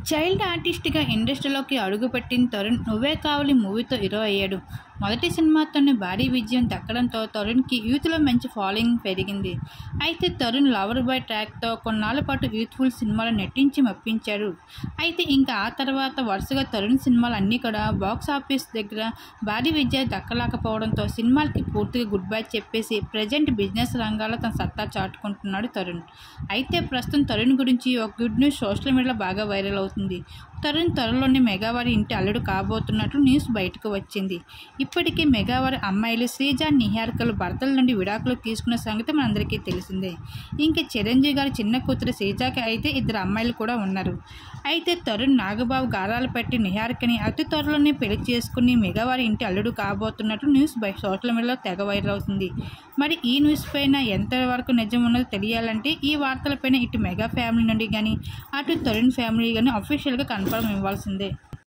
child ఆర్టిస్ట్గా ఇండస్ట్రీలోకి అడుగుపెట్టిన తరుణ్ నువ్వే కావాలి మూవీతో హీరో అయ్యాడు మొదటి సినిమాతోనే భారీ విజయం దక్కడంతో తరుణ్కి యూత్లో మంచి ఫాలోయింగ్ పెరిగింది అయితే తరుణ్ లవర్ బాయ్ ట్రాక్తో కొన్నాళ్ళ పాటు యూత్ఫుల్ సినిమాలు నటించి మెప్పించాడు అయితే ఇంకా ఆ తర్వాత వరుసగా తరుణ్ సినిమాలు అన్నీ కూడా బాక్స్ ఆఫీస్ దగ్గర భారీ విజయం దక్కలేకపోవడంతో సినిమాలకి పూర్తిగా గుడ్ బై చెప్పేసి ప్రజెంట్ బిజినెస్ రంగాల్లో తన సత్తా చాటుకుంటున్నాడు తరుణ్ అయితే ప్రస్తుతం తరుణ్ గురించి ఒక గుడ్ న్యూస్ సోషల్ మీడియాలో బాగా వైరల్ అవుతుంది తరుణ్ త్వరలోనే మెగావారి ఇంటి అల్లుడు కాబోతున్నట్లు న్యూస్ బయటకు వచ్చింది ఇప్పటికే మెగావారి అమ్మాయిలు శ్రీజ నిహారికలు భర్తల నుండి విడాకులు తీసుకున్న సంగతి మనందరికీ తెలిసిందే ఇంకా చిరంజీవి గారి చిన్న కూతురు శ్రీజాకి అయితే ఇద్దరు అమ్మాయిలు కూడా ఉన్నారు అయితే తరుణ్ నాగబాబు గారాలు పెట్టి నిహారికని అతి త్వరలోనే పెళ్లి చేసుకుని మెగావారి ఇంటి అల్లుడు కాబోతున్నట్లు న్యూస్ బయ సోషల్ మీడియాలో తెగ వైరల్ అవుతుంది మరి ఈ న్యూస్ పైన ఎంతవరకు నిజం ఉన్నదో తెలియాలంటే ఈ వార్తలపైన ఇటు మెగా ఫ్యామిలీ నుండి కానీ అటు తరుణ్ ఫ్యామిలీ కానీ అఫీషియల్గా కన్ఫర్మ్ ఇవ్వాల్సిందే